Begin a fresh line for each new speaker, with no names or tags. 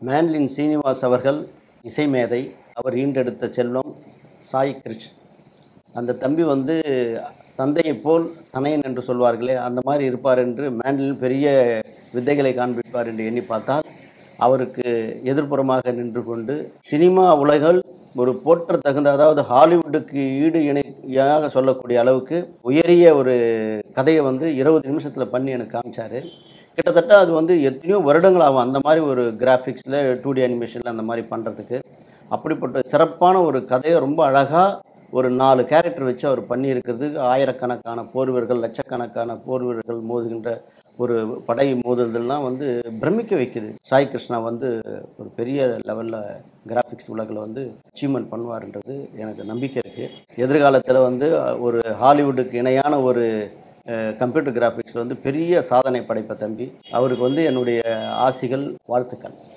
மேன்லின் சீனிவாஸ் அவர்கள் இசைமேதை அவர் ஈண்டெடுத்த செல்வம் சாய் கிருஷ் அந்த தம்பி வந்து தந்தையைப் போல் தனையன் என்று சொல்வார்களே அந்த மாதிரி இருப்பார் என்று மேன்லின் பெரிய வித்தைகளை காண்பிப்பார் என்று எண்ணி பார்த்தால் அவருக்கு எதிர்ப்புறமாக நின்று கொண்டு சினிமா உலகில் ஒரு போற்ற தகுந்த அதாவது ஹாலிவுட்டுக்கு ஈடு இணையாக சொல்லக்கூடிய அளவுக்கு உயரிய ஒரு கதையை வந்து இருபது நிமிஷத்தில் பண்ணி எனக்கு காமிச்சார் கிட்டத்தட்ட அது வந்து எத்தனையோ வருடங்கள் ஆகும் அந்த மாதிரி ஒரு கிராஃபிக்ஸில் டூ டி அனிமேஷனில் அந்த மாதிரி பண்ணுறதுக்கு அப்படிப்பட்ட சிறப்பான ஒரு கதையை ரொம்ப அழகாக ஒரு நாலு கேரக்டர் வச்சு அவர் பண்ணியிருக்கிறது ஆயிரக்கணக்கான போர் வீரர்கள் லட்சக்கணக்கான போர் வீரர்கள் மோதுகின்ற ஒரு படை மோதுதல்லாம் வந்து பிரமிக்க வைக்குது சாய் கிருஷ்ணா வந்து ஒரு பெரிய லெவலில் கிராஃபிக்ஸ் உலகில் வந்து அச்சீவ்மெண்ட் பண்ணுவார்ன்றது எனக்கு நம்பிக்கை இருக்குது எதிர்காலத்தில் வந்து ஒரு ஹாலிவுட்டுக்கு இணையான ஒரு கம்ப்யூட்டர் கிராஃபிக்ஸில் வந்து பெரிய சாதனை படைப்ப தம்பி அவருக்கு வந்து என்னுடைய ஆசிகள் வாழ்த்துக்கள்